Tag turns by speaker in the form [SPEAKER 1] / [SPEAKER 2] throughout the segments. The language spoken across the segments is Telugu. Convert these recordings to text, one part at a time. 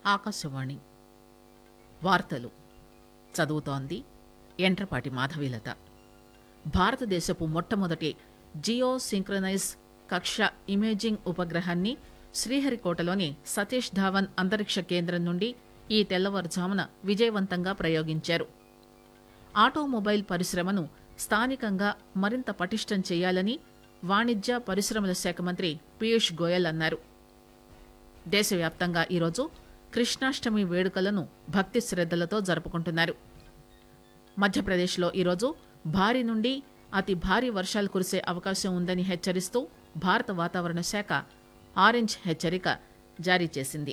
[SPEAKER 1] ఆకాశవాణి వార్తలు చదువుతోంది ఎంట్రపాటి మాధవీలత భారతదేశపు మొట్టమొదటి జియో సింక్రనైజ్ కక్ష ఇమేజింగ్ ఉపగ్రహాన్ని శ్రీహరికోటలోని సతీష్ ధావన్ అంతరిక్ష కేంద్రం నుండి ఈ తెల్లవారుజామున విజయవంతంగా ప్రయోగించారు ఆటోమొబైల్ పరిశ్రమను స్థానికంగా మరింత పటిష్టం చేయాలని వాణిజ్య పరిశ్రమల శాఖ మంత్రి పీయూష్ గోయల్ అన్నారు దేశవ్యాప్తంగా ఈరోజు కృష్ణాష్టమి వేడుకలను భక్తి శ్రద్దలతో జరుపుకుంటున్నారు మధ్యప్రదేశ్లో ఈరోజు భారీ నుండి అతి భారీ వర్షాలు కురిసే అవకాశం ఉందని హెచ్చరిస్తూ భారత వాతావరణ శాఖ ఆరెంజ్ హెచ్చరిక జారీ చేసింది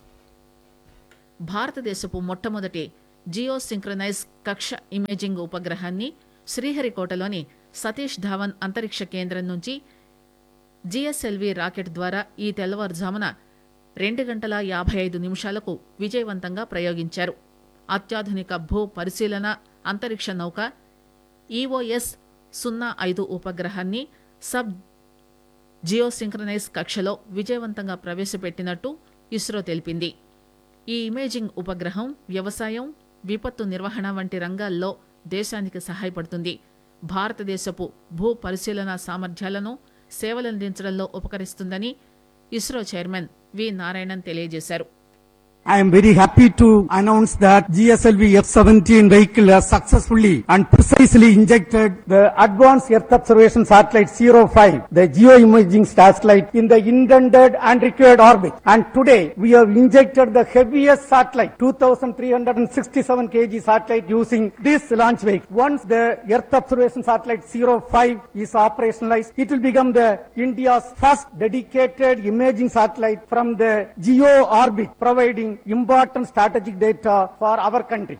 [SPEAKER 1] భారతదేశపు మొట్టమొదటి జియో సింక్రనైజ్ కక్ష ఇమేజింగ్ ఉపగ్రహాన్ని శ్రీహరికోటలోని సతీష్ ధావన్ అంతరిక్ష కేంద్రం నుంచి జిఎస్ఎల్వి రాకెట్ ద్వారా ఈ తెల్లవారుజామున రెండు గంటల యాభై ఐదు నిమిషాలకు విజయవంతంగా ప్రయోగించారు అత్యాధునిక భూ పరిశీలన అంతరిక్ష నౌక ఈఓఎస్ సున్నా ఐదు ఉపగ్రహాన్ని సబ్ జియోసింక్రనైజ్ కక్షలో విజయవంతంగా ప్రవేశపెట్టినట్టు ఇస్రో తెలిపింది ఈ ఇమేజింగ్ ఉపగ్రహం వ్యవసాయం విపత్తు నిర్వహణ వంటి రంగాల్లో దేశానికి సహాయపడుతుంది భారతదేశపు భూ పరిశీలన సామర్థ్యాలను సేవలందించడంలో ఉపకరిస్తుందని ఇస్రో చైర్మన్ వి నారాయణన్ తెలియజేశారు
[SPEAKER 2] I am very happy to announce that GSLV F-17 vehicle has successfully and precisely injected the Advanced Earth Observation Satellite 05, the geoimaging satellite, in the intended and required orbit. And today, we have injected the heaviest satellite, 2,367 kg satellite using this launch vehicle. Once the Earth Observation Satellite 05 is operationalized, it will become the India's first dedicated imaging satellite from the geo orbit, providing important strategic data for our country.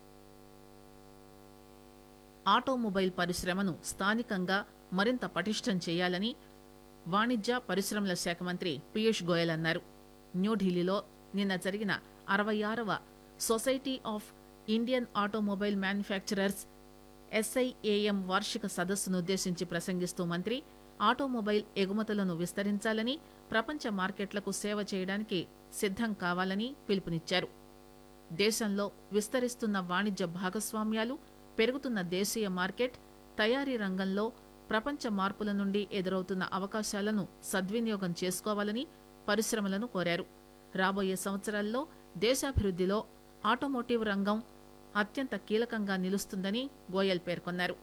[SPEAKER 1] Automobile పరిశ్రమను స్థానికంగా మరింత పటిష్టం చేయాలని వాణిజ్య పరిశ్రమల శాఖ మంత్రి పీయూష్ గోయల్ అన్నారు న్యూఢిల్లీలో నిన్న జరిగిన అరవై ఆరవ society of Indian automobile manufacturers SIAM వార్షిక సదస్సును ఉద్దేశించి ప్రసంగిస్తూ మంత్రి ఆటోమొబైల్ ఎగుమతులను విస్తరించాలని ప్రపంచ మార్కెట్లకు సేవ చేయడానికి సిద్ధం కావాలని పిలుపునిచ్చారు దేశంలో విస్తరిస్తున్న వాణిజ్య భాగస్వామ్యాలు పెరుగుతున్న దేశీయ మార్కెట్ తయారీ రంగంలో ప్రపంచ మార్పుల నుండి ఎదురవుతున్న అవకాశాలను సద్వినియోగం చేసుకోవాలని పరిశ్రమలను కోరారు రాబోయే సంవత్సరాల్లో దేశాభివృద్ధిలో ఆటోమోటివ్ రంగం అత్యంత కీలకంగా నిలుస్తుందని గోయల్ పేర్కొన్నారు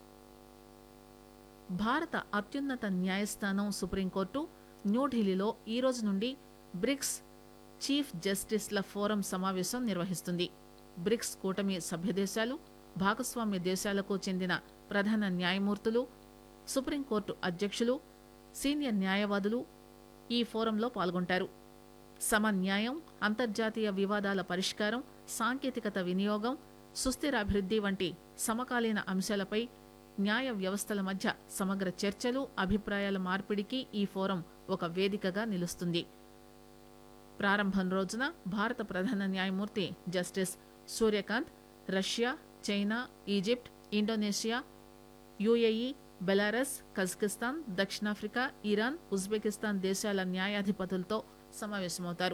[SPEAKER 1] భారత అత్యున్నత న్యాయస్థానం సుప్రీంకోర్టు న్యూఢిల్లీలో ఈ రోజు నుండి బ్రిక్స్ చీఫ్ జస్టిస్ల ఫోరం సమావేశం నిర్వహిస్తుంది బ్రిక్స్ కూటమి సభ్యదేశాలు భాగస్వామ్య దేశాలకు చెందిన ప్రధాన న్యాయమూర్తులు సుప్రీంకోర్టు అధ్యక్షులు సీనియర్ న్యాయవాదులు ఈ ఫోరంలో పాల్గొంటారు సమన్యాయం అంతర్జాతీయ వివాదాల పరిష్కారం సాంకేతికత వినియోగం సుస్థిర అభివృద్ధి వంటి సమకాలీన అంశాలపై న్యాయ వ్యవస్థల మధ్య సమగ్ర చర్చలు అభిప్రాయాల మార్పిడికి ఈ ఫోరం ఒక వేదికగా నిలుస్తుంది ప్రారంభం రోజున భారత ప్రధాన న్యాయమూర్తి justice Surya Kant Russia China Egypt Indonesia UAE Belarus Kazakhstan దక్షిణాఫ్రికా ఇరాన్ ఉజ్బెకిస్తాన్ దేశాల న్యాయాధిపతులతో సమావేశమవుతారు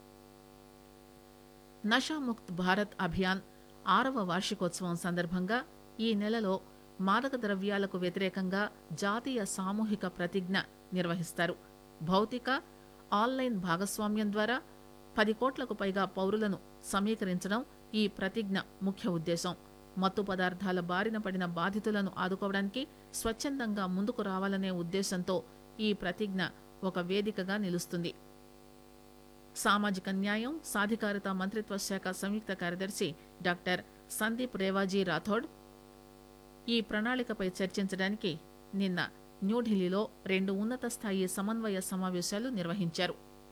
[SPEAKER 1] నషాముక్త్ భారత్ అభియాన్ ఆరవ వార్షికోత్సవం సందర్భంగా ఈ నెలలో మాదక ద్రవ్యాలకు వ్యతిరేకంగా జాతీయ సామూహిక ప్రతిజ్ఞ నిర్వహిస్తారు భౌతిక ఆన్లైన్ భాగస్వామ్యం ద్వారా పది కోట్లకు పైగా పౌరులను సమీకరించడం ఈ ప్రతిజ్ఞ ముఖ్య ఉద్దేశం మత్తు పదార్థాల బారిన పడిన బాధితులను ఆదుకోవడానికి స్వచ్ఛందంగా ముందుకు రావాలనే ఉద్దేశంతో ఈ ప్రతిజ్ఞ ఒక వేదికగా నిలుస్తుంది సామాజిక న్యాయం సాధికారత మంత్రిత్వ శాఖ సంయుక్త కార్యదర్శి డాక్టర్ సందీప్ రేవాజీ రాథోడ్ ఈ ప్రణాళికపై చర్చించడానికి నిన్న న్యూఢిల్లీలో రెండు ఉన్నత స్థాయి సమన్వయ సమావేశాలు నిర్వహించారు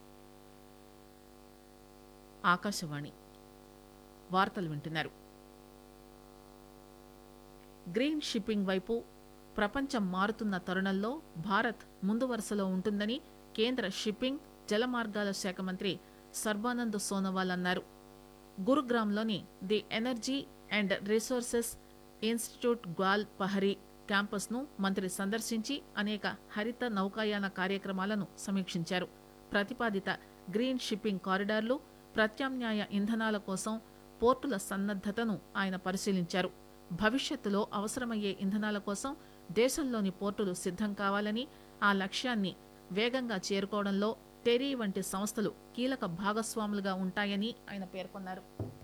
[SPEAKER 1] ఆకాశవాణి వార్తలు వింటున్నారు గ్రీన్ షిప్పింగ్ వైపు ప్రపంచం మారుతున్న తరుణంలో భారత్ ముందు వరుసలో ఉంటుందని కేంద్ర షిప్పింగ్ జలమార్గాల శాఖ మంత్రి సర్బానంద్ సోనోవాల్ అన్నారు గురుగ్రామ్లోని the energy and resources institute Gwal Pahari క్యాంపస్ను మంత్రి సందర్శించి అనేక హరిత నౌకాయాన కార్యక్రమాలను సమీక్షించారు ప్రతిపాదిత గ్రీన్ షిప్పింగ్ కారిడార్లు ప్రత్యామ్నాయ ఇంధనాల కోసం పోర్టుల సన్నద్దతను ఆయన పరిశీలించారు భవిష్యత్తులో అవసరమయ్యే ఇంధనాల కోసం దేశంలోని పోర్టులు సిద్ధం కావాలని ఆ లక్ష్యాన్ని వేగంగా చేరుకోవడంలో టెరీ వంటి సంస్థలు కీలక భాగస్వాములుగా ఉంటాయని ఆయన పేర్కొన్నారు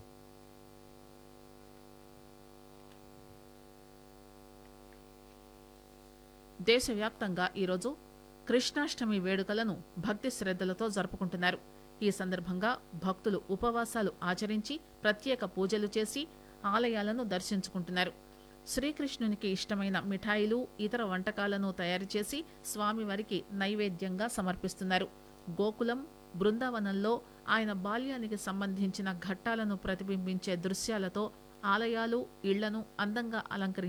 [SPEAKER 1] దేశవ్యాప్తంగా ఈరోజు కృష్ణాష్టమి వేడుకలను భక్తి శ్రద్దలతో జరుపుకుంటున్నారు ఈ సందర్భంగా భక్తులు ఉపవాసాలు ఆచరించి ప్రత్యేక పూజలు చేసి ఆలయాలను దర్శించుకుంటున్నారు శ్రీకృష్ణునికి ఇష్టమైన మిఠాయిలు ఇతర వంటకాలను తయారు చేసి స్వామివారికి నైవేద్యంగా సమర్పిస్తున్నారు గోకులం బృందావనంలో ఆయన బాల్యానికి సంబంధించిన ఘట్టాలను ప్రతిబింబించే దృశ్యాలతో ఆలయాలు ఇళ్లను అందంగా అలంకరించారు